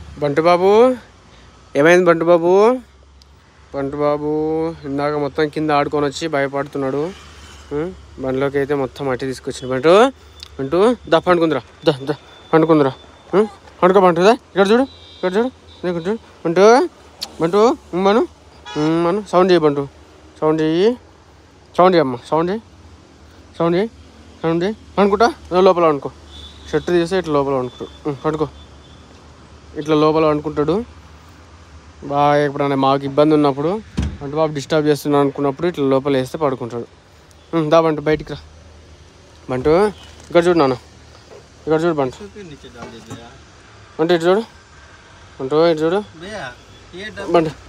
బంటు బాబు ఏమైంది బంటు బాబు బంటు బాబు ఇందాక మొత్తం కింద ఆడుకొని వచ్చి భయపడుతున్నాడు ఉం? బండిలోకి అయితే మొత్తం మట్టి తీసుకొచ్చింది బంటు బంటు దా పండుకుందిరా దా దా పండుకుందిరా ఉం? పండుకో బంటుదా ఇక్కడ చూడు ఇక్కడ చూడు ఇక్కడ చూడు బంటు బంటు ఉమ్మను ఉమ్మను సౌండ్ చేయి బంటు సౌండ్ చెయ్యి సౌండ్ చేయమ్మ సౌండ్ చేయి సౌండ్ చేయి సౌండ్ చేయి అనుకుంటా లోపల అనుకో షర్ట్ తీస్తే ఇట్లా లోపల అనుకుంటాడు ఉం, పడుకో ఇట్లా లోపల అనుకుంటాడు బాగా ఎప్పుడైనా మాకు ఇబ్బంది ఉన్నప్పుడు అంటే బాబు డిస్టర్బ్ చేస్తున్నాను అనుకున్నప్పుడు ఇట్లా లోపల వేస్తే పడుకుంటాడు ఉం, దా బంటు బయటికి రా బంటు ఇక్కడ చూడు నాన్న ఇక్కడ చూడు బంటు फिर नीचे डाल दे भैया బంటు ఇటు చూడు బంటు ఇటు చూడు भैया ये डब బంటు